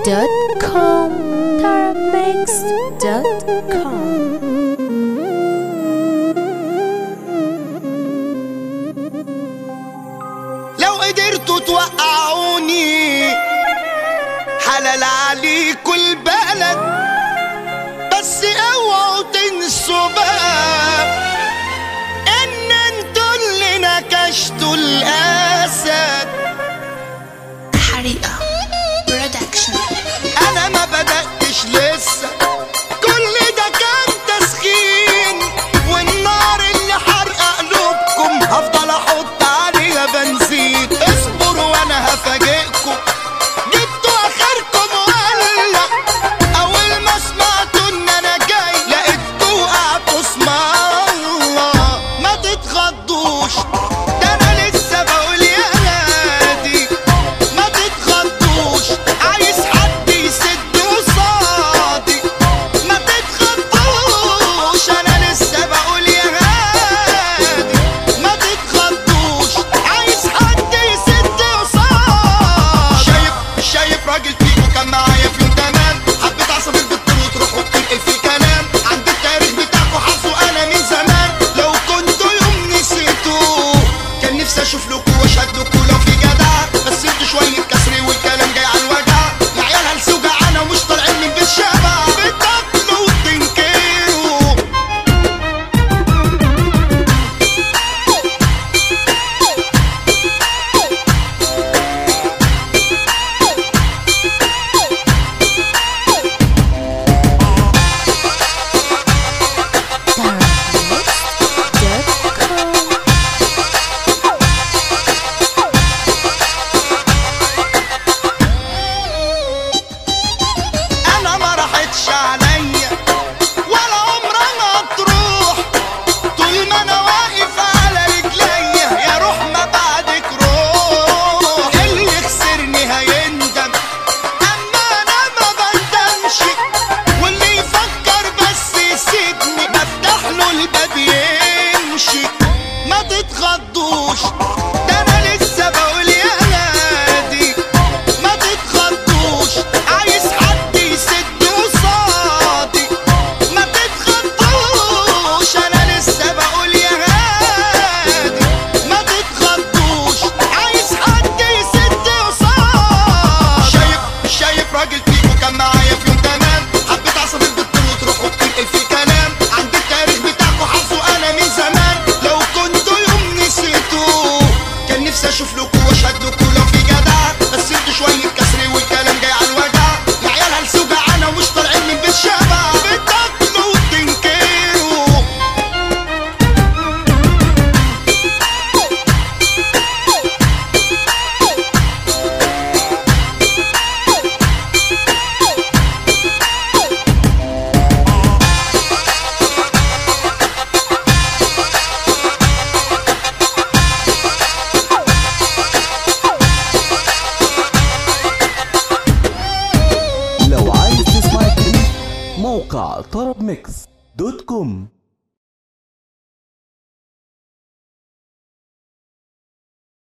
tarabmix.com tarabmix.com لو قدرتوا توقعوني حلال عليكوا البلد بس اوعوا تنسوا بقى ان انتوا اللي نكشتوا الاسد حريقة برودكشن انا ما بدأتش لسه كل ده كان تسخين والنار اللي حرقة قلوبكم هفضل احط عليها بنزين اصبروا وانا هفاجئكم جبتوا اخركم ولا اول ما سمعتوا ان انا جاي لقيتكوا وقعتوا اسم الله ما تتخضوش ده انا لسه بقول يا هادي ما تتخضوش عايز حد يسد قصادي ما تتخضوش انا لسه بقول يا هادي ما تتخضوش عايز حد يسد قصادي شايف شايف راجل فيكو كان معايا في يوم تمام حبيت عصافير بالطول وتروحوا بتنقل في كلام عند التاريخ بتاعكو حافظه انا من زمان لو كنتوا يوم نسيتوه كان نفسي اشوف لكم واشهد لكم لو في جدع بس انتوا شويه كسر والكلام جاي على الوجع العيال هلسوا جعانه ومش طالعين من بيت شبع بتاكلوا وتنكروا tarabmix.com انا ما راحتش عليا ولا عمرها تروح طول ما انا واقف على رجليا يا روح ما بعدك روح اللي خسرني هيندم اما انا ما بندمش واللي يفكر بس يسيبني بفتح له الباب يمشي ما تتخضوش ده انا لسه بقول يا هادي ما تتخضوش عايز حد يسد قصادي ما تتخضوش انا لسه بقول يا هادي ما تتخضوش عايز حد يسد قصادي شايف شايف راجل فيكو كان معايا في يوم تمام حبيت عصافير بالطول وتروحوا بتنقل في كلام عند التاريخ بتاعكو حافظه انا من زمان لو كنتوا يوم نسيتوه كان نفسي اشوف لكم واشهد لكم لو في جدع بس انتوا شويه كسر والكلام جاي على الوجع العيال هلسوا جعانه ومش طالعين من بيت شبع بتاكلوا وتنكروا لو عايز تسمع الجديد موقع طرب ميكس دوت كوم